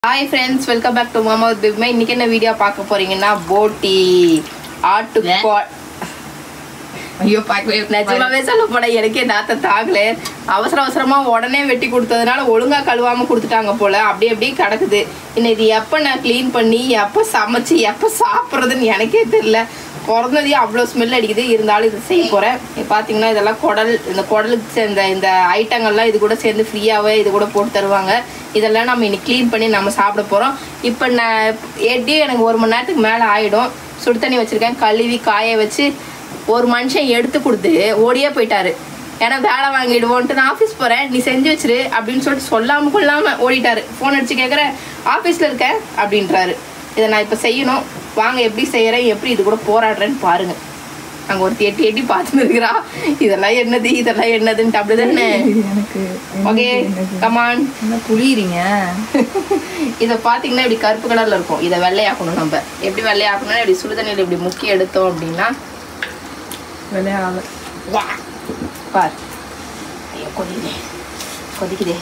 Hi friends welcome back to மாமா பிப்மே இன்னைக்கு என்ன வீடியோ பார்க்க போறீங்கன்னா போட்டி ஆட்டு கோ- ஐயோ பார்க்கவே நிஜமாவே சொல்ல போட எனக்கே நாத்த தாகல அவசர அவசரமா உடனே வெட்டி கொடுத்ததுனால ஒழுங்கா கழுவாம கொடுத்துட்டாங்க போல அப்படி அப்படியே கிடக்குது இன்னும் இது எப்ப நான் க்ளீன் பண்ணி எப்ப சமைச்சு எப்ப சாப்பிட்றதுன்னு எனக்கே தெரியல பிறந்ததே அவ்வளோ ஸ்மெல் அடிக்குது இருந்தாலும் இது செய்ய போறேன் இப்போ பார்த்தீங்கன்னா இதெல்லாம் குடல் இந்த குடலுக்கு சேர்ந்த இந்த ஐட்டங்கள்லாம் இது கூட சேர்ந்து ஃப்ரீயாகவே இது கூட போட்டு தருவாங்க இதெல்லாம் நம்ம இன்னைக்கு க்ளீன் பண்ணி நம்ம சாப்பிட போகிறோம் இப்போ நான் எப்படியும் எனக்கு ஒரு மணி நேரத்துக்கு மேலே ஆகிடும் சுடு தண்ணி வச்சுருக்கேன் கழுவி காய வச்சு ஒரு மனுஷன் எடுத்து கொடுத்து ஓடியே போயிட்டாரு ஏன்னா வேலை வாங்கிடுவோன்ட்டு நான் ஆஃபீஸ் போகிறேன் நீ செஞ்சு வச்சிரு அப்படின்னு சொல்லிட்டு சொல்லாமல் கொள்ளாமல் ஓடிட்டாரு ஃபோன் அடிச்சு கேட்குறேன் ஆஃபீஸில் இருக்கேன் அப்படின்றாரு இதை நான் இப்போ செய்யணும் வாங்க எப்படி செய்கிறேன் எப்படி இது கூட போராடுறேன்னு பாருங்க அங்கே ஒருத்தி எட்டி எட்டி பார்த்துன்னு இருக்கிறா இதெல்லாம் என்னது இதெல்லாம் என்னதுன்ட்டு அப்படி தானே எனக்கு ஓகே கமான் என்ன புளியுறீங்க இதை பார்த்தீங்கன்னா இப்படி கருப்பு கலரில் இருக்கும் இதை வெள்ளையாக்கணும் நம்ம எப்படி வெள்ளையாக்கணும்னா இப்படி சுடுதண்ணியில் இப்படி முக்கி எடுத்தோம் அப்படின்னா விளையாட பார் ஐயோ கொதிக்குதே கொதிக்குதே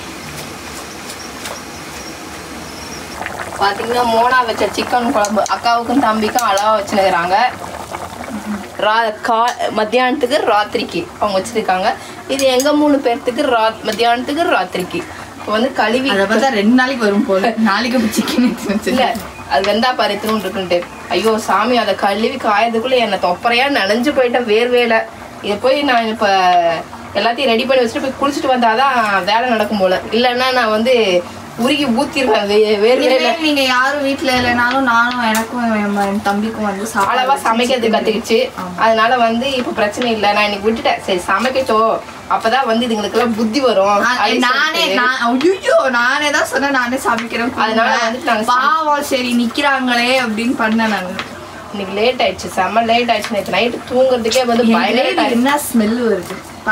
பார்த்தீங்கன்னா மோனா வச்ச சிக்கன் குழம்பு அக்காவுக்கும் தம்பிக்கும் அளவா வச்சுருக்கிறாங்க ரா கா மத்தியானத்துக்கு ராத்திரிக்கு அவங்க வச்சுருக்காங்க இது எங்கள் மூணு பேர்த்துக்கு ரா மத்தியானத்துக்கு ராத்திரிக்கு இப்போ வந்து கழுவி அதை பார்த்தா ரெண்டு நாளைக்கு வரும் போல நாளைக்கு சிக்கன் இல்ல அது வெந்தா பாரு எத்தனும் இருக்குன்ட்டு ஐயோ சாமி அதை கழுவி காயறதுக்குள்ள என்னை தொப்பரையா நனைஞ்சு போயிட்டேன் வேர்வேல இதை போய் நான் இப்ப எல்லாத்தையும் ரெடி பண்ணி வச்சுட்டு போய் குளிச்சுட்டு வந்தாதான் வேலை நடக்கும் போல இல்லைன்னா நான் வந்து உருகி ஊத்திடுவேன் வே- வேர்வேல நீங்க யாரும் வீட்ல இல்லைனாலும் நானும் எனக்கும் என் ம- என் தம்பிக்கும் வந்து சாப்பாடு அளவா வச்சு சமைக்கிறது chicken கத்துக்கிச்சு அதனால வந்து இப்ப பிரச்சனை இல்லை நான் இன்னைக்கு விட்டுட்டேன் சரி சமைக்கட்டும் அப்பதான் வந்து இதுங்களுக்கெல்லாம் புத்தி வரும் நான் அப்படின்னு நானே சொல்லிட்டு. நான் ஐயோ நானே தான் சொன்னேன் நானே சமைக்கிறேன் அதனால வந்துட்டு நாங்க சமை- பாவம் சரி நிக்கிறாங்களே அப்படின்னு பண்ணேன் நானு இன்னைக்கு லேட் ஆயிடுச்சு செம்ம லேட் ஆயிடுச்சு நேற்று நைட்டு தூங்குறதுக்கே வந்து பயங்கர எனக்கு time. என்ன ஸ்மெல் வருது பா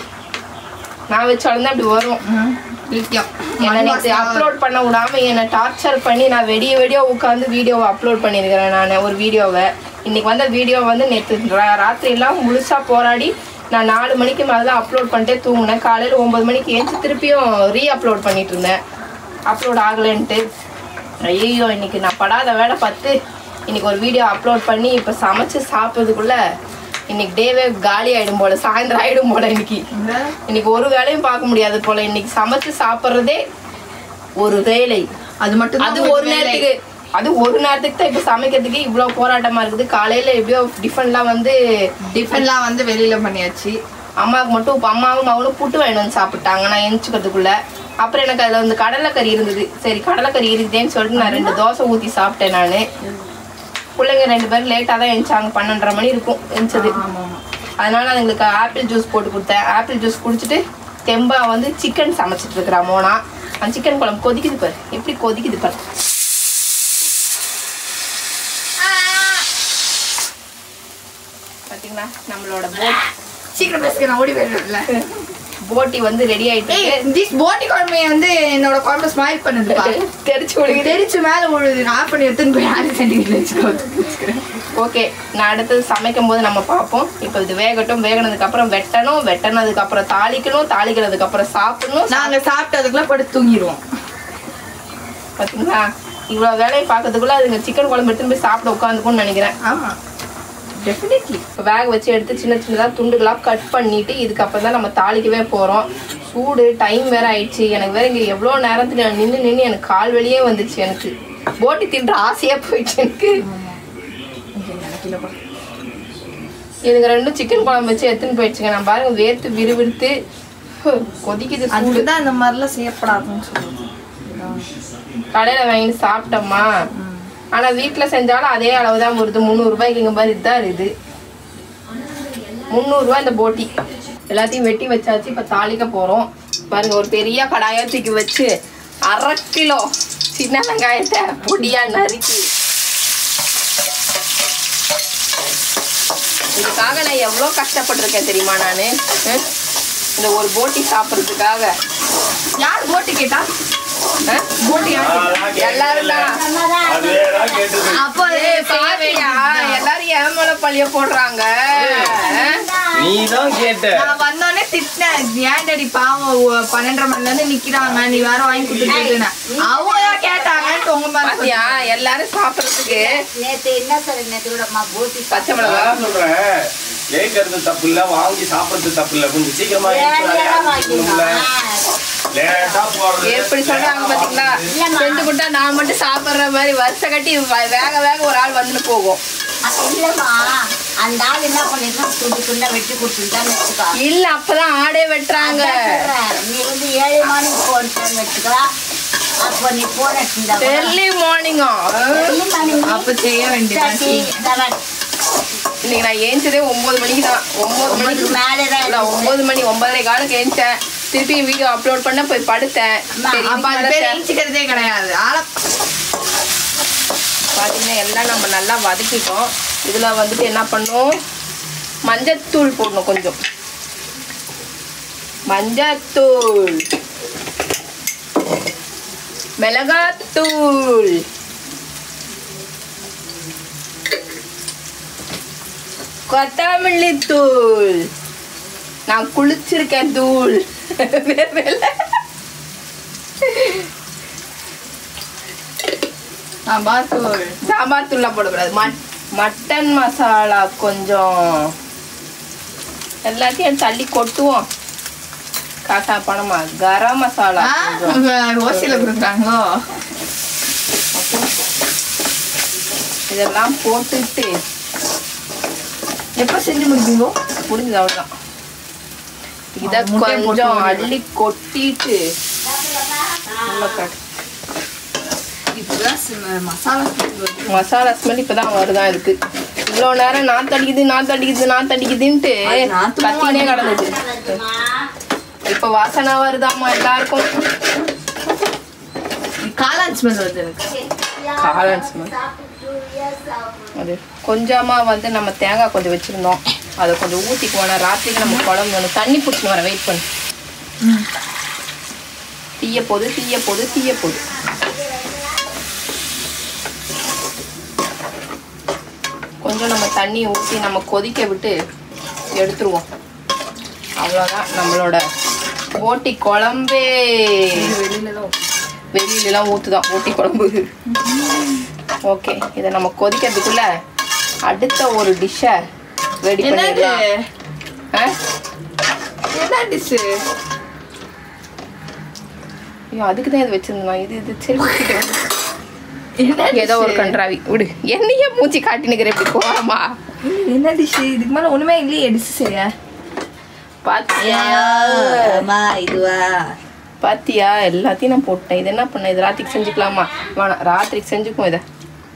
நான் வச்சாலும் அப்படி வரும் ம், நித்தியம். என்ன நேற்று அப்லோட் பண்ண விடாம என்னை டார்ச்சர் பண்ணி நான் வெடிய வெடிய உட்காந்து வீடியோவை அப்லோட் பண்ணியிருக்கிறேன் நான் ஒரு வீடியோவை இன்னைக்கு வந்த வீடியோ வந்து நேற்று ராத்திரி எல்லாம் முழுசா போராடி நான் நாலு மணிக்கு மேலே தான் அப்லோட் பண்ணிட்டே தூங்கினேன் காலையில் ஒன்பது மணிக்கு ஏஞ்சி திருப்பியும் ரீ அப்லோட் பண்ணிட்டு இருந்தேன் அப்லோட் ஆகலைன்ட்டு ஐயோ இன்னைக்கு நான் படாத வேலை பார்த்து இன்னைக்கு ஒரு வீடியோ அப்லோட் பண்ணி இப்போ சமைச்சு சாப்பிட்றதுக்குள்ள இன்னைக்கு டேவே காலி ஆயிடும் போல சாயந்தரம் ஆயிடும் போல இன்னைக்கு இந்த இன்னைக்கு ஒரு வேலையும் பார்க்க முடியாது போல இன்னைக்கு சமைச்சு சாப்பிட்றதே ஒரு வேலை அது மட்டும் அது ஒரு நேரத்துக்கு அது ஒரு நேரத்துக்கு தான் இப்போ சமைக்கிறதுக்கு இவ்வளோ போராட்டமா இருக்குது காலையில எப்படியோ டிஃபன்லாம் வந்து டிஃபன்லாம் வந்து வெளியில பண்ணியாச்சு அம்மாவுக்கு மட்டும் இப்போ அம்மாவும் மகளும் புட்டு வாங்கிட்டு வந்து சாப்பிட்டாங்க நான் எந்திரிச்சுக்கிறதுக்குள்ள அப்புறம் எனக்கு அதில் வந்து கடலைக்கறி இருந்தது சரி கடலைக்கறி இருக்குதேன்னு சொல்லிட்டு நான் ரெண்டு தோசை ஊற்றி சாப்பிட்டேன் நான் பிள்ளைங்க ரெண்டு பேரும் லேட்டாக தான் எழுந்தாங்க பன்னெண்டரை மணி இருக்கும் எழுந்தது ஆமா ஆமா அதனால அதுங்களுக்கு ஆப்பிள் ஜூஸ் போட்டு கொடுத்தேன் ஆப்பிள் ஜூஸ் குடிச்சிட்டு தெம்பா வந்து சிக்கன் சமைச்சிட்டு இருக்கிறா மோனா அந்த சிக்கன் குழம்பு கொதிக்குது பாரு எப்படி கொதிக்குது பாரு பாத்தீங்களா நம்மளோட போட் சீக்கிரம் பேசுங்க நான் ஓடி போயிடுவேன்ல போட்டி வந்து ரெடி ஆயிட்டு ஏய் திஸ் போட்டி குழம்பைய வந்து என்னோட குழம்பு ஸ்மைல் பண்ணுதுப்பா தெரிச்சு விடுங்க தெரிச்சு மேல விழுது நான் ஆஃப் பண்ணி எடுத்துன்னு போய் ஆறு சென்டிமீட்டர் வச்சுக்கோ ஓகே நான் அடுத்தது சமைக்கும் போது நம்ம பார்ப்போம் இப்போ இது வேகட்டும் வேகினதுக்கு அப்புறம் வெட்டணும் வெட்டினதுக்கு அப்புறம் தாளிக்கணும் தாளிக்கிறதுக்கு அப்புறம் சாப்பிடணும் நாங்க சாப்பிட்டதுக்குள்ள படுத்து தூங்கிடுவோம் பாத்தீங்களா இவ்வளோ வேலையை பார்க்கறதுக்குள்ள அதுங்க சிக்கன் குழம்பு எடுத்துன்னு போய் சாப்பிட உட்காந்துக்கும்னு நினைக்கிறேன் ஆமா டெஃபினெட்லி இப்போ வேக வச்சு எடுத்து சின்ன சின்னதாக துண்டுகளாக கட் பண்ணிட்டு இதுக்கப்புறம் தான் நம்ம தாளிக்கவே போகிறோம் சூடு டைம் வேற ஆயிடுச்சு எனக்கு வேற இங்கே எவ்வளோ நேரத்துக்கு நான் நின்று நின்று எனக்கு கால் வலியே வந்துச்சு எனக்கு போட்டி தின்ற ஆசையாக போயிடுச்சு எனக்கு இதுங்க ரெண்டும் சிக்கன் குழம்பு வச்சு எடுத்துன்னு போயிடுச்சுங்க நான் பாருங்க வேர்த்து விறுவிறுத்து ஹு, கொதிக்குது சூடு அதுதான் இந்த மாதிரிலாம் செய்யப்படாதுன்னு சொல்லுது கடையில் வாங்கி சாப்பிட்டோமா ஆனால் வீட்டில் செஞ்சாலும் அதே அளவு தான் வருது முந்நூறுரூபாய்க்கு இங்கே மாதிரி இதுதான் இருக்குது முந்நூறுரூவா இந்த போட்டி எல்லாத்தையும் வெட்டி வச்சாச்சு இப்போ தாளிக்க போகிறோம் பாருங்க ஒரு பெரிய கடாயை தூக்கி வச்சு அரை கிலோ சின்ன வெங்காயத்தை பொடியாக நறுக்கி இதுக்காக நான் எவ்வளோ கஷ்டப்பட்டிருக்கேன் தெரியுமா நான் இந்த ஒரு போட்டி சாப்பிட்றதுக்காக யார் போட்டி கேட்டா போட்டி எல்லாரும் தான் அப்போ ஏய், பாத்தியா? எல்லாரும் என் மேல பழிய போடுறாங்க நீ தான் கேட்ட நான் வந்தோடனே திட்டினேன் ஏன் டாடி பாவம் ஒ- பன்னெண்டரை மணில இருந்து நிக்கிறாங்க நீ வேற வாங்கி கொடுத்துட்டு அவங்க ஏன் கேட்டாங்கன்ட்டு உங்க மேல பாத்தியா எல்லாரும் சாப்பிடறதுக்கு நேத்து என்ன சொல்ல நேத்து கூட அம்மா போட்டி பச்சை மிளகா நான் சொல்றேன் லேக்கிறது தப்பு இல்ல வாங்கி சாப்பிடுறது தப்பு இல்ல கொஞ்சம் சீக்கிரமா வேலையா வாங்கிடணும் லேட்டா போறது எப்படி சொல்றாங்க பாத்தீங்களா இல்லம்மா. செஞ்சு கொடுத்தா நான் மட்டும் சாப்பிடுற மாதிரி வருஷ கட்டி வ- வேக வேக ஒரு ஆள் வந்துட்டு போகும் இல்லம்மா அந்த ஆள் என்ன பண்ணிருக்கான் துண்டு துண்டா வெட்டி கொடுத்துட்டான்னு வச்சுக்கோ இல்ல அப்பதான் ஆடே வெட்டுறாங்க அதான் சொல்றேன். நீ வந்து ஏழு மணிக்கு போன்னு வச்சுக்கலாம் அப்போ நீ போன early morning ஆ அப்ப செய்ய வேண்டியது இன்னைக்கு நான் ஏஞ்சதே ஒன்பது மணிக்கு தான் ஒன்பது மணிக்கு மேலதான் இல்ல ஒன்பது மணி ஒன்பதரை காலுக்கு ஏஞ்சேன் திருப்பி வீடியோ அப்லோட் பண்ண போய் படுத்தேன் அம்மா, சரி, அப்ப அது இதுக்கு பேர் மேல இஞ்சிக்கிறதே கிடையாது ஆள பாத்தீங்கன்னா எல்லாம் நம்ம நல்லா வதக்கிட்டோம் இதுல வந்துட்டு என்ன பண்ணும் மஞ்சத்தூள் போடணும் கொஞ்சம் மஞ்சத்தூள் மிளகாத்தூள் கொத்தமல்லி தூள் நான் குளிச்சிருக்கேன் தூள் வேற வேலை. சாம்பார் தூள் சாம்பார் தூள்லாம் போடக்கூடாது மட் மட்டன் மசாலா கொஞ்சம் எல்லாத்தையும் தள்ளி கொட்டுவோம் காசா பணமா கரம் மசாலா கொஞ்சம் ஓசியில கொடுக்குறாங்களோ இதெல்லாம் போட்டுட்டு எப்ப செஞ்சு முடிப்பீங்கோ முடிஞ்சது அவ்வளோதான் இதை ஆ, முட்டையை போட்டு கொஞ்சம் ஓடிடும். அள்ளி கொட்டிட்டு உள்ள கட்டு. இப்பதான் சி- மசாலா ஸ்மெல் வருது. மசாலா ஸ்மெல் இப்பதான் வருதான் இருக்கு இவ்வளோ நேரம் நான் தடிக்குது நான் தடிக்குது நான் தடிக்குதுன்ட்டு அது நாத்து கத்தினே மாவு கிடந்தது இப்ப வாசனை வருதாம்மா எல்லாருக்கும் காளான் ஸ்மெல் வருது எனக்கு காளான் smell. அது கொஞ்சமா வந்து நம்ம தேங்காய் கொஞ்சம் வச்சிருந்தோம் அதை கொஞ்சம் ஊத்திக்குவோம் நான் ராத்திரிக்கு நம்ம குழம்பு வேணும் தண்ணி பிடிச்சின்னு வரேன் வெயிட் பண்ணு தீய போது தீய போது தீய போது கொஞ்சம் நம்ம தண்ணி ஊற்றி நம்ம கொதிக்க விட்டு எடுத்துருவோம் அவ்வளோதான் நம்மளோட ஓட்டி குழம்பே வெளியில தான் வெளியிலலாம் ஊற்றுதான் ஓட்டி குழம்பு ஓகே இதை நம்ம கொதிக்கிறதுக்குள்ள அடுத்த ஒரு டிஷ்ஷை ரெடி என்னது பண்ணிடலாம் ஆ? என்ன டிஷ் ஐயோ அதுக்கு தான் இது வச்சிருந்தோம் இது இது சரி வச்சுட்டு வந்து. என்ன ஏதோ ஒரு dish? கன்றாவி விடு என்னையே மூச்சு காட்டினுக்கிற இப்படி கோரமா என்ன டிஷ் இதுக்கு மேல ஒண்ணுமே இல்லையே டிஷ் செய்ய பாத்தியா அம்மா இதுவா பாத்தியா எல்லாத்தையும் நான் போட்டேன் இது என்ன பண்ண இது ராத்திரிக்கு செஞ்சுக்கலாமா வேணாம் ராத்திரிக்கு செஞ்சுக்குவோம் இதை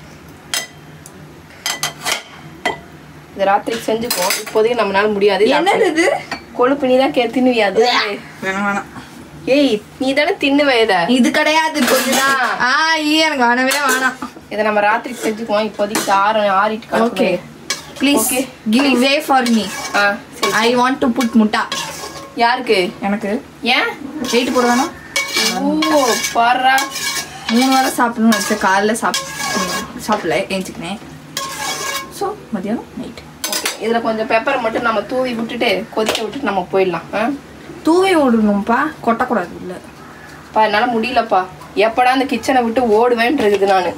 இது ராத்திரிக்கு செஞ்சுக்குவோம் இப்போதைக்கு நம்மளால முடியாது இது என்னது இது கொழுப்பு நீ தான் கே தின்னுவியா அது வேணாம் வேணாம் ஏய் நீ தானே தின்னுவ இத இது கிடையாது கொஞ்சம் தான். ஆ ஈ எனக்கு வேணவே வேணாம் இதை நம்ம ராத்திரிக்கு செஞ்சுக்குவோம் இப்போதைக்கு ஆறு ஆறிட்டு ஓகே கிடக்கு please Okay. Give way for me ஆ சரி ஐ வாண்ட் டு புட் முட்டா யாருக்கு எனக்கு ஏன் வெயிட் போட வேணாம் ஓ பாரா மூணு வாரம் சாப்பிடணும்னு வச்சேன் காலைல சாப் சாப்பிடல ஏஞ்சிக்கினேன் ஸோ மதியானம் நைட் ஓகே இதுல கொஞ்சம் பெப்பர் மட்டும் நம்ம தூவி விட்டுட்டு கொதிக்க விட்டுட்டு நம்ம போயிடலாம் ஆ தூவி விடணும்ப்பா கொட்டக்கூடாது இல்லை பா என்னால முடியலப்பா எப்படா அந்த கிச்சனை விட்டு ஓடுவேன் இருக்குது நானு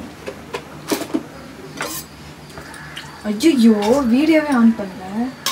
ஐயோ வீடியோவே ஆன் பண்ணல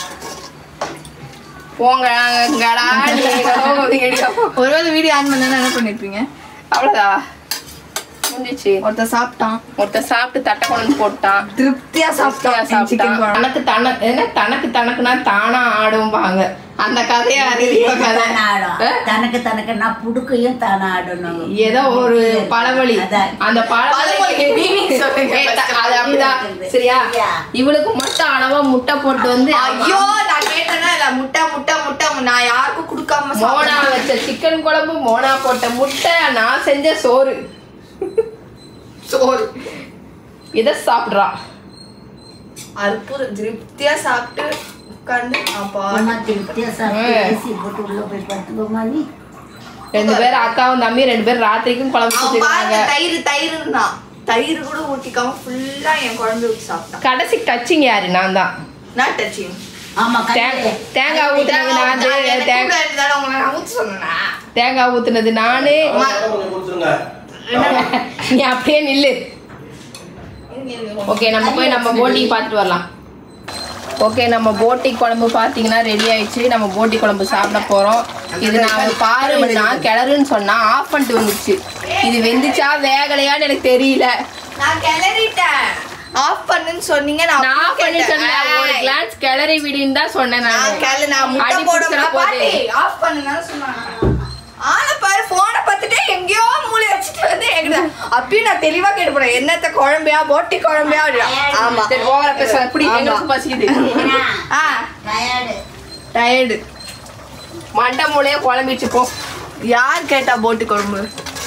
போங்கடா வீடியோ ஒருவேளை வீடியோ ஆன் பண்ணா என்ன பண்ணிருப்பீங்க அவ்வளோதா முடிஞ்சிச்சு ஒருத்தர் சாப்பிட்டான் ஒருத்தன் சாப்பிட்டு தட்டை கொண்டு போட்டான் திருப்தியா சாப்பிட்டான் சாப்பிட்டான். சிக்கன் குழம்பு தனக்கு தன என்ன தனக்கு தனக்குனா தானா ஆடும்பாங்க அந்த கதையை அறிவிய கதை தானே ஆடும் ஆ? தனக்கு தனக்குன்னா புடுக்கையும் தானே ஆடணும் ஏதோ ஒரு பழமொழி அதான். அந்த பழமொழிக்கு meaning சொல்லுங்க. ஏய், த- அது அப்படிதான் சரியா இவளுக்கு மட்டும் அளவா முட்டை போட்டு வந்து ஐயோ நான் கேட்டேன்னா இல்ல முட்டை முட்டை முட்டை நான் யாருக்கும் கொடுக்காம மோனா சாப்பிட்டேன் வச்ச சிக்கன் குழம்பு மோனா போட்ட முட்டை நான் செஞ்ச சோறு சோறு இத சாப்பிடுறா அற்புதம் திருப்தியா சாப்பிட்டு உட்காந்து அப்பா அம்மா திருப்தியா சாப்பிட்டு ஆ. ஏசி போட்டு உள்ள போய் படுத்துக்கோமா நீ ரெண்டு பேரும் அக்காவும் தம்பி ரெண்டு பேரும் ராத்திரிக்கும் குழம்பு அவன் பாருங்க செஞ்சுருக்காங்க தயிர் தயிர் இருந்தான் தயிர் கூட ஊட்டிக்காம ஃபுல்லா என் குழம்பு ஊற்றி சாப்பிட்டான் கடைசி டச்சிங் யாரு நான் தான் நான் டச்சிங் ஆமா தேங்காய் கண்டிப்பா. தேங்காய் ஊத்துனது நான் தேங்காய் தேங்காய் ஊத்துனது நானு கொஞ்சம் கொடுத்துருங்க நீ அப்படியே நில்லு ஓகே நம்ம போய் நம்ம போட்டி பார்த்துட்டு வரலாம் ஓகே நம்ம போட்டி குழம்பு பார்த்தீங்கன்னா ரெடி ஆயிடுச்சு நம்ம போட்டி குழம்பு சாப்பிட போறோம் இது நான் பாரு நான் கிளறுன்னு சொன்னா ஆஃப் பண்ணிட்டு வந்துச்சு இது வெந்துச்சா வேகலையான்னு எனக்கு தெரியல நான் கிளறிட்டேன் ஆஃப் பண்ணுன்னு சொன்னீங்க நான் நான் ஆஃப் பண்ணி கேட்டேன். சொன்னேன் ஒரு கிளான்ஸ் கிளறி விடின்னு தான் சொன்னேன் நான் நான் கிள நான் முட்டை அடி போட பிடிச்சிட பாட்டி போகுது. ஆஃப் பண்ணுன்னு சொன்னாங்க ஆனா பாரு போனை பார்த்துட்டு எங்கேயோ மூளை வச்சுட்டு வந்து எங்கிட்ட அப்பயும் நான் தெளிவா கேட்டு போறேன் என்னத்த குழம்பையா போட்டி குழம்பையா அப்படியா? ஆமா சரி ஓவரா பேசாத இப்படி ஆமா. எங்களுக்கு பசிக்குது ஏன்னா, ஆ tired. டயர்டு மண்டை மூலையே குழம்பிச்சு போ யார் கேட்டா போட்டி குழம்பு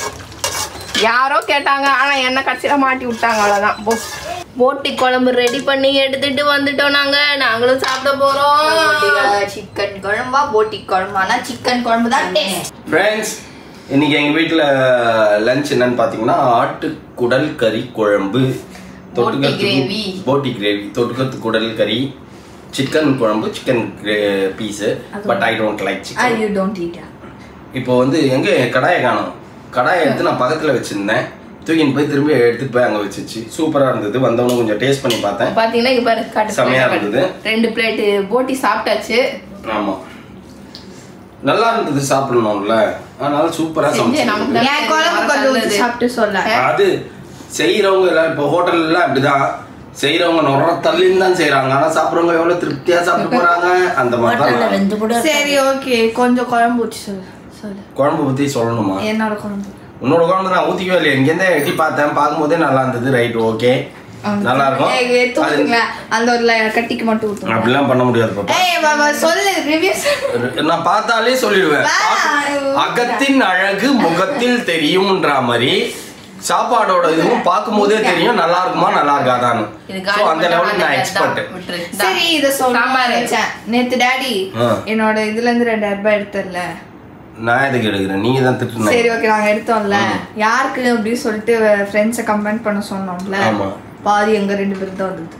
யாரோ கேட்டாங்க ஆனா என்ன கடைசியில மாட்டி விட்டாங்க அவ்வளவுதான் போ போட்டி குழம்பு ரெடி பண்ணி எடுத்துட்டு வந்துட்டோம் நாங்க நாங்களும் சாப்பிட போறோம் சிக்கன் குழம்பா போட்டி குழம்பானா சிக்கன் குழம்பு தான் டேஸ்ட் ஃப்ரெண்ட்ஸ் இன்னைக்கு எங்கள் வீட்டில் லஞ்ச் என்னன்னு பார்த்தீங்கன்னா ஆட்டுக்குடல் கறி குழம்பு தொட்டுக்கிறதுக்கு gravy. போட்டி கிரேவி தொட்டுக்கிறதுக்கு குடல் கறி சிக்கன் குழம்பு chicken piece but I don't like I chicken you don't eat இப்போ வந்து எங்கே கடாயை காணும் கடாயை எடுத்து நான் பக்கத்தில் வச்சுருந்தேன் தூக்கின்னு போய் திரும்பி எடுத்துட்டு போய் அங்கே வச்சுச்சு சூப்பராக இருந்தது வந்தவனும் கொஞ்சம் டேஸ்ட் பண்ணி பார்த்தேன் பாத்தீங்கன்னா இங்க பாரு காட்டு செமையா plate இருந்தது. ரெண்டு பிளேட் போட்டி சாப்பிட்டாச்சு ஆமாம் நல்லா இருந்தது சாப்பிடணும்ல அதனால சூப்பராக செஞ்சு நமக்கு சமைச்சு தான் என் குழம்பு கொஞ்சம் ஊத்தி சாப்பிட்டு சொல்ல அது செய்யறவங்க எல்லாம் இப்போ ஹோட்டல்ல எல்லாம் அப்படிதான் செய்யறவங்க நுற தள்ளின்னு தான் செய்யறாங்க ஆனா சாப்பிடுறவங்க எவ்வளவு திருப்தியா சாப்பிட்டு போறாங்க அந்த மாதிரி ஹோட்டல்ல தான் வெந்து கூட சரி ஓகே கொஞ்சம் குழம்பு ஊற்றி சொல்லு சொல்லு குழம்பு பத்தி சொல்லணுமா என்னோட குழம்பு உன்னோட குழம்பு நான் ஊத்திக்கவே இல்லை இங்கேருந்தே எட்டி பார்த்தேன் பார்க்கும்போதே நல்லா இருந்தது ரைட் ஓகே நல்லா இருக்கும் ஏய், எடுத்து அது- ஊத்துங்களேன். அந்த ஒரு ல- கட்டிக்கு மட்டும் ஊத்துங்க அப்படிலாம் பண்ண முடியாது பாப்பா ஏய் வா, வா, சொல்லு ரிவ்யூஸ் நான் பார்த்தாலே சொல்லிடுவேன் வேணாம். அகத்தின் அழகு முகத்தில் தெரியும்ன்ற மாதிரி சாப்பாடோட இதுவும் பார்க்கும்போதே தெரியும் நல்லா இருக்குமா நல்லா இருக்காதான்னு இது ஸோ அந்த காலி லெவலுக்கு நான் பண்ணாத எக்ஸ்பர்ட் விட்டுரு. சரி இத சாம்பார். சொல்றேன் நேத்து டாடி ஆ. என்னோட இதுல இருந்து ரெண்டாயிரம் ரூபாய் எடுத்தல நான் எதுக்கு எடுக்கிறேன் நீங்க தான் திட்டுனீங்க சரி ஓகே நாங்க எடுத்தோம்ல யாருக்கு அப்படின்னு சொல்லிட்டு ஃப்ரெண்ட்ஸை கமெண்ட் பண்ண சொன்னோம்ல ஆமா. பாதி எங்க ரெண்டு பேரும் தான் வந்தது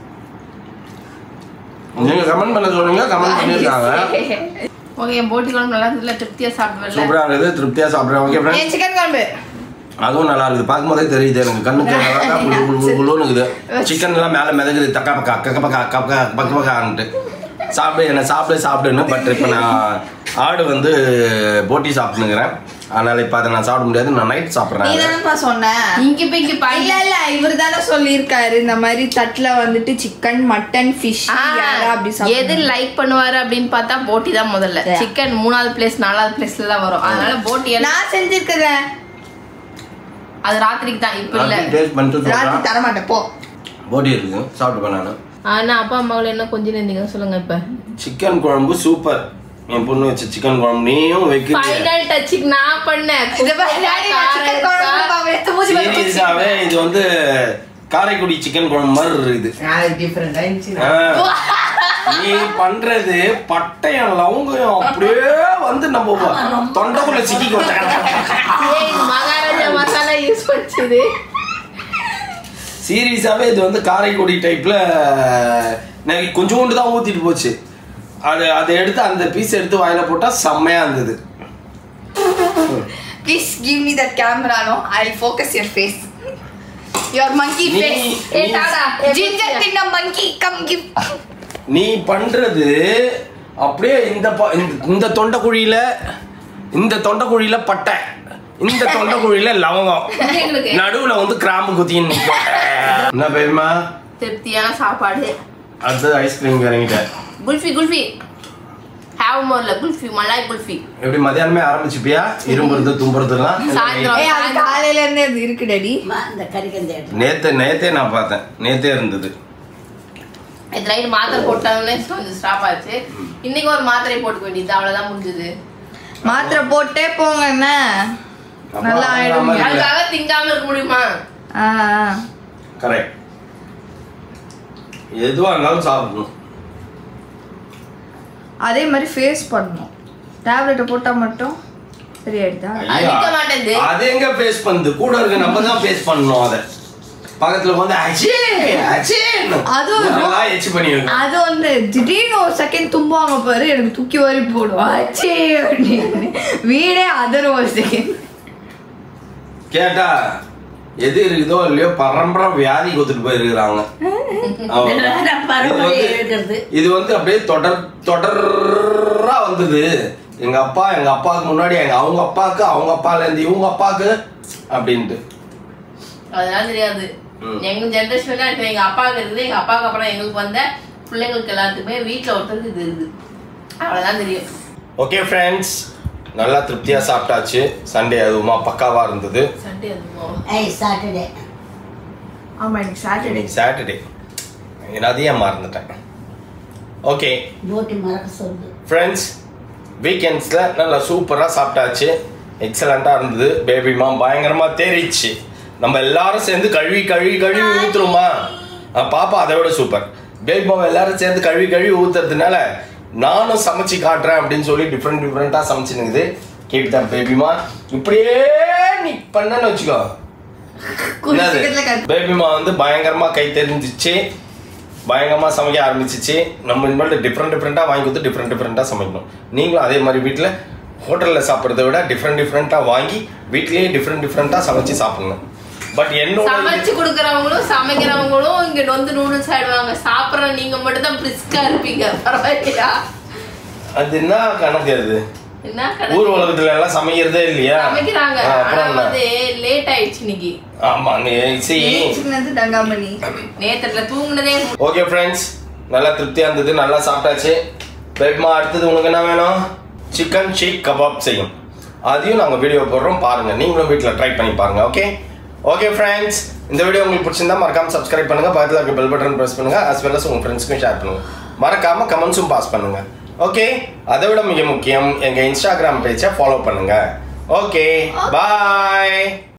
நீங்க கமெண்ட் பண்ண சொன்னீங்க கமெண்ட் பண்ணிருக்காங்க ஓகே என் போட்டி குழம்பு நல்லா இருந்ததுல திருப்தியா சாப்பிடுவேன்ல சூப்பரா இருக்குது திருப்தியா சாப்பிடுறேன் ஓகே ஃப்ரெண்ட்ஸ் ஏன் சிக்கன் குழம்பு அதுவும் நல்லா இருக்குது பார்க்கும்போதே தெரியுது எனக்கு கண்ணுக்கு அழகா குளு குளு குளு குளுன்னு இருக்குது சிக்கன் எல்லாம் மேல மிதக்குது தக்கா பக்கா கக்க பக்கா கக்கா பக்க பக்கான்ட்டு சாப்பிடு என்ன சாப்பிடு சாப்பிடுன்னு பட் இப்போ நான் ஆடு வந்து போட்டி சாப்பிட்டுனுங்கிறேன் அதனால இப்போ அதை நான் சாப்பிட முடியாது நான் நைட் நீ சாப்பிட்றேன் தானப்பா சொன்ன இங்க போய் இங்க பாய் இல்ல இல்ல இவர் தானே சொல்லியிருக்காரு இந்த மாதிரி தட்டுல வந்துட்டு சிக்கன் மட்டன் ஃபிஷ் அப்படி எது சாப்பிடணும். லைக் பண்ணுவாரு அப்படின்னு பார்த்தா போட்டி தான் முதல்ல Yeah. சிக்கன் மூணாவது பிளேஸ் நாலாவது பிளேஸ்ல தான் வரும் அதனால போட்டி எல்லாம் நான் செஞ்சிருக்கிறேன் அது ராத்திரிக்கு தான் இப்ப இல்ல டேஸ்ட் பண்ணிட்டு ராத்திரி சொல்கிறேன் தர மாட்டேன் போ போட்டி இருக்குது சாப்பிட்டுப்பேன் நான் ஆனா அப்பா அம்மாவுல என்ன கொஞ்சம் இருந்தீங்க சொல்லுங்க இப்ப சிக்கன் குழம்பு சூப்பர் என் பொண்ணு வச்ச சிக்கன் குழம்பு நீயும் வைக்கிறீங்க ஃபைனல் டச்சிங் நான் பண்ணேன் இதை பாரு, daddy, நான் chicken குழம்பு பாப்பா, எடுத்து மூஞ்சி மேல தூக்கி சீரியஸாவே இது வந்து காரைக்குடி சிக்கன் குழம்பு மாதிரி இருக்குது ஆ. நீ பண்றது பட்டயம் லவங்கம் அப்படியே வந்து நம்ம தொண்டைக்குள்ள சிக்கிக்கோ ஏய், இது மகாராஜா மசாலா யூஸ் பண்ணிச்சது சீரியஸாவே இது வந்து காரைக்குடி டைப்ல நான் கொஞ்சோண்டு தான் ஊத்திட்டு போச்சு அது அதை எடுத்து அந்த பீஸ் எடுத்து வாயில போட்டா செம்மையா இருந்தது Please give me that camera, no? I'll focus your face. Your monkey நீ- face. ஏ டாடா Ginger தின்ன monkey, come give. நீ பண்றது அப்படியே இந்த ப- இந்த- இந்த தொண்டைக்குழியில இந்த தொண்டைக்குழியில பட்டை இந்த தொண்டைக்குழியில லவங்கம் எங்களுக்கு நடுவுல வந்து கிராம்பு குத்தின்னு நிக்கும். என்ன பெரியமா திருப்தியான சாப்பாடு அடுத்தது ஐஸ்கிரீம் இறங்கிட்டேன் குல்ஃபி குல்ஃபி ஹேவ் மோர்ல குல்ஃபி மலாய் குல்ஃபி எப்படி மதியானமே ஆரம்பிச்சுப்பியா இரும்புறது தும்புறதுலாம் சாயந்தரம். ஏய், அது காலையில இருந்தே அது இருக்கு டாடி அம்மா, இந்த கறிக்கந்தி எடுத்து நேத்து நேத்தே நான் பார்த்தேன் நேத்தே இருந்தது இது நைட் மாத்திரை போட்டாங்களே கொஞ்சம் ஸ்டாப் ஆச்சு இன்னைக்கு ஒரு மாத்திரை போட்டுக்க வேண்டியது அவ்வளவுதான் முடிஞ்சது மாத்திரை போட்டே போங்க என்ன நல்லா ஆயிடும் ஆமா. அதுக்காக திங்காம இருக்க முடியுமா ஆ, ஆ. கரெக்ட் எதுவா இருந்தாலும் சாப்பிடணும் அதே மாதிரி ஃபேஸ் பண்ணணும் டேப்லெட்டை போட்டா மட்டும் சரியாயிடுதா அது நிக்க மாட்டேங்குது. அது எங்க ஃபேஸ் பண்ணுது கூட இருக்க நம்ம தான் ஃபேஸ் பண்ணணும் அதை பக்கத்துல வந்து அச்சே அச்சே அதுவும் நல்லா எச்சு பண்ணி வைக்கும். அது வந்து திடீர்னு ஒரு செகண்ட் தும்புவாங்க பாரு எனக்கு தூக்கி வாரி போடும் ஆச்சே அப்படின்னு வீடே அதர் ஒரு செகண்ட் கேட்டா எது இருக்குதோ இல்லையோ பரம்பரை வியாதி கொடுத்துட்டு போயிருக்கிறாங்க வேற பரம்பரையை இருக்கிறது. இது வந்து அப்படியே தொடர் தொடரா வந்தது எங்க அப்பா எங்க அப்பாவுக்கு முன்னாடி எங்க அவங்க அப்பாவுக்கு அவங்க அப்பால இருந்து இவங்க அப்பாவுக்கு அப்படின்ட்டு அதெல்லாம் தெரியாது ம். எங்க ஜென்ரேஷன்ல இருக்கு எங்க அப்பாவுக்கு இருக்குது எங்க அப்பாவுக்கு அப்புறம் எங்களுக்கு வந்த பிள்ளைங்களுக்கு எல்லாத்துக்குமே வீட்டுல ஒருத்தருக்கு இது இருக்குது அவ்வளவுதான் தெரியும் ஓகே ஃப்ரெண்ட்ஸ் நல்லா திருப்தியா சாப்பிட்டாச்சு சண்டே அதுவுமா பக்காவா இருந்தது சண்டே அதுமோ ஐ சாட்டர்டே ஆமா எனக்கு சாட்டர்டே இன்னைக்கு சாட்டர்டே அதையே மறந்துட்டேன் ஓகே போட்டி மறக்க சொல்லுது ஃப்ரெண்ட்ஸ் வீக்கெண்ட்ஸில் நல்லா சூப்பராக சாப்பிட்டாச்சு எக்ஸலண்ட்டாக இருந்தது பேபி மா பயங்கரமாக தேறிச்சு நம்ம எல்லாரும் சேர்ந்து கழுவி கழுவி கழுவி ஊற்றுருமா பாப்பா அதை விட சூப்பர் பேபி மாவை எல்லாரும் சேர்ந்து கழுவி கழுவி ஊற்றுறதுனால நானும் சமைச்சு காட்டுறேன் அப்படின்னு சொல்லி டிஃப்ரெண்ட் டிஃப்ரெண்ட்டாக சமைச்சுனுக்குது கீப் தான் பேபிமா இப்படியே நீ பண்ணன்னு வச்சுக்கோ பேபிமா வந்து பயங்கரமா கை தெரிஞ்சிச்சு பயங்கரமா சமைக்க ஆரம்பிச்சிச்சு நம்ம இனிமேல் டிஃப்ரெண்ட் டிஃப்ரெண்ட்டாக வாங்கி கொடுத்து டிஃப்ரெண்ட் டிஃப்ரெண்ட்டாக சமைக்கணும் நீங்களும் அதே மாதிரி வீட்டில் ஹோட்டலில் சாப்பிட்றத விட டிஃப்ரெண்ட் டிஃப்ரெண்ட்டாக வாங்கி வீட்லேயே டிஃப்ரெண்ட் டிஃப்ரெண்ட்டாக சமைச்சு சாப்பிடணும் பட் என்னோட சமைச்சு கொடுக்கறவங்களும் சமைக்கிறவங்களும் இங்க நொந்து நூடுல்ஸ் ஆயிடுவாங்க சாப்பிடுற நீங்க மட்டும் தான் பிரிஸ்கா இருப்பீங்க பரவாயில்லையா அது என்ன கணக்கு அது என்ன ஊர் கணக்கு? உலகத்துல எல்லாம் சமைக்கிறதே இல்லையா சமைக்கிறாங்க ஆ, ஆனா அப்புறம் என்ன வந்து லேட் ஆயிடுச்சு இன்னைக்கு ஆமா நீ see சின்னது தங்காமணி நேத்துல தூங்குனதே ஓகே ஃப்ரெண்ட்ஸ் நல்லா திருப்தியாக இருந்தது நல்லா சாப்பிட்டாச்சு பேப்மா அடுத்தது உனக்கு என்ன வேணும் சிக்கன் ஷீக் கபாப் செய்யும் அதையும் நாங்கள் வீடியோ போடுறோம் பாருங்கள் நீங்களும் வீட்டில் ட்ரை பண்ணி பாருங்கள் ஓகே ஓகே ஃப்ரெண்ட்ஸ் இந்த வீடியோ உங்களுக்கு பிடிச்சிருந்தா மறக்காம சப்ஸ்கிரைப் பண்ணுங்கள் பக்கத்தில் இருக்க பெல் பட்டன் ப்ரெஸ் பண்ணுங்கள் as well as உங்கள் ஃப்ரெண்ட்ஸ்க்கும் ஷேர் பண்ணுங்கள் மறக்காம கமெண்ட்ஸும் பாஸ் பண்ணுங்கள் ஓகே அதை விட மிக முக்கியம் எங்கள் இன்ஸ்டாகிராம் பேஜை ஃபாலோ பண்ணுங்கள் ஓகே பாய்